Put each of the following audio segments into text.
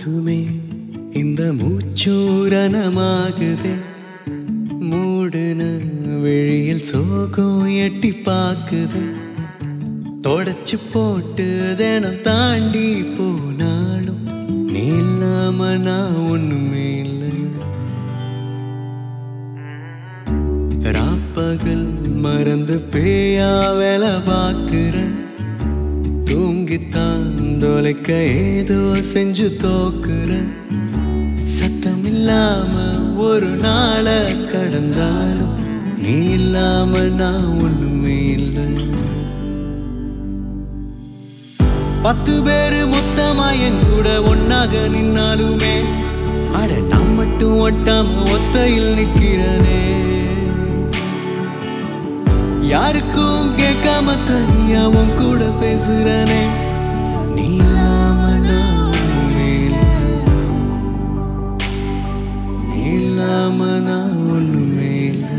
போதுமே இந்த மூச்சூரணமாகுதே மூடுன விழியில் சோகம் எட்டி பாக்குது தொடச்சு போட்டு தினம் தாண்டி போனாலும் நீ இல்லாம நான் ஒண்ணுமே இல்லை ராப்பகல் மறந்து பேயா வேலை பார்க்கிறேன் தூங்கித்தான் தொலைக்க ஏதோ செஞ்சு தோக்குறேன் சத்தம் இல்லாம ஒரு நாள கடந்தாலும் நீ இல்லாம நான் ஒண்ணுமே இல்லை பத்து பேரு மொத்தமா என் கூட ஒன்னாக நின்னாலுமே அட நான் மட்டும் ஒட்டாம ஒத்தையில் நிக்கிறனே யாருக்கும் கேட்காம தனியா உன் கூட பேசுறனே நீ இல்லாம நான் ஒண்ணுமே இல்லை. நீ இல்லாம நான் ஒண்ணுமே இல்லை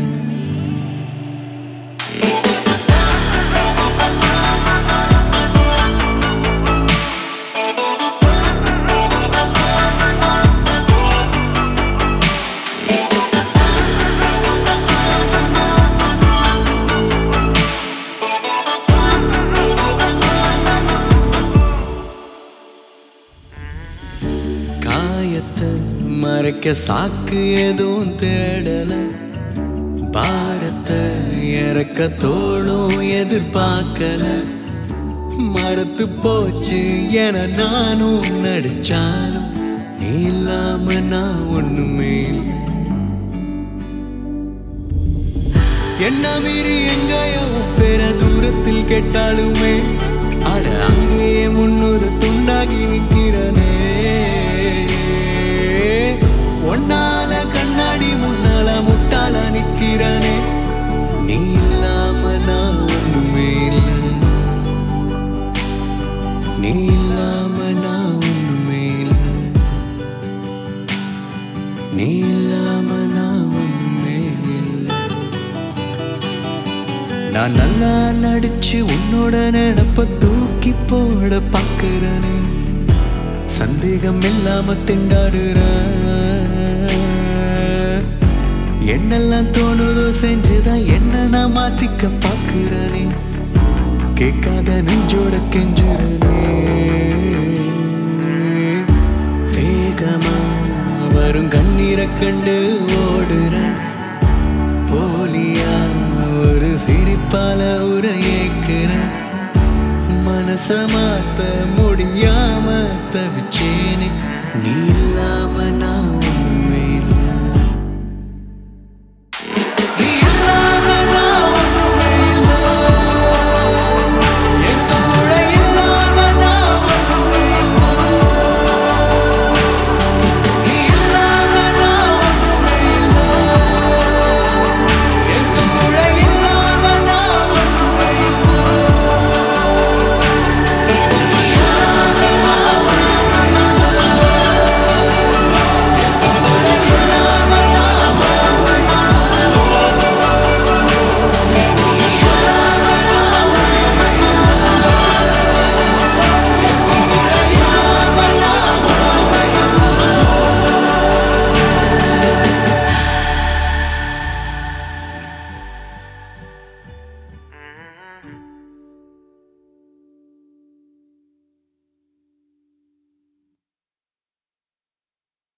காயத்தை மறைக்க சாக்கு எதுவும் தேடல பாரத்தை இறக்க தோளும் எதிர்பார்க்கல மறத்து போச்சு என நானும் நடிச்சாலும் நீ இல்லாம நான் ஒண்ணுமே இல்லை என்ன மீறி எங்கேயோ பெற தூரத்தில் கேட்டாலுமே அட அங்கேயே முன்னூறு துண்டாகி நிக்கிறனே ஒன்னால கண்ணாடி முன்னால முட்டால நிக்கிறனே நீ இல்லாம நான் ஒண்ணுமே இல்லை நீ இல்லாம நான் ஒண்ணுமே இல்லை நீ இல்லாம நான் ஒண்ணுமே இல்லை நான் நல்லா நடிச்சு உன்னோட நினப்ப தூக்கி போட பாக்குறனே சந்தேகம் இல்லாம திண்டாடுற என்னெல்லாம் தோணுதோ செஞ்சுதான் என்ன நான் மாத்திக்க பாக்குறனே கேட்காத நெஞ்சோட கெஞ்சுறனே வேகமா வரும் கண்ணீரை கண்டு ஓடுறேன் போலியா ஒரு சிரிப்பால உரையேக்கிறேன் மனச மாத்த முடியாம தவிச்சேனே நீ இல்லாம நான்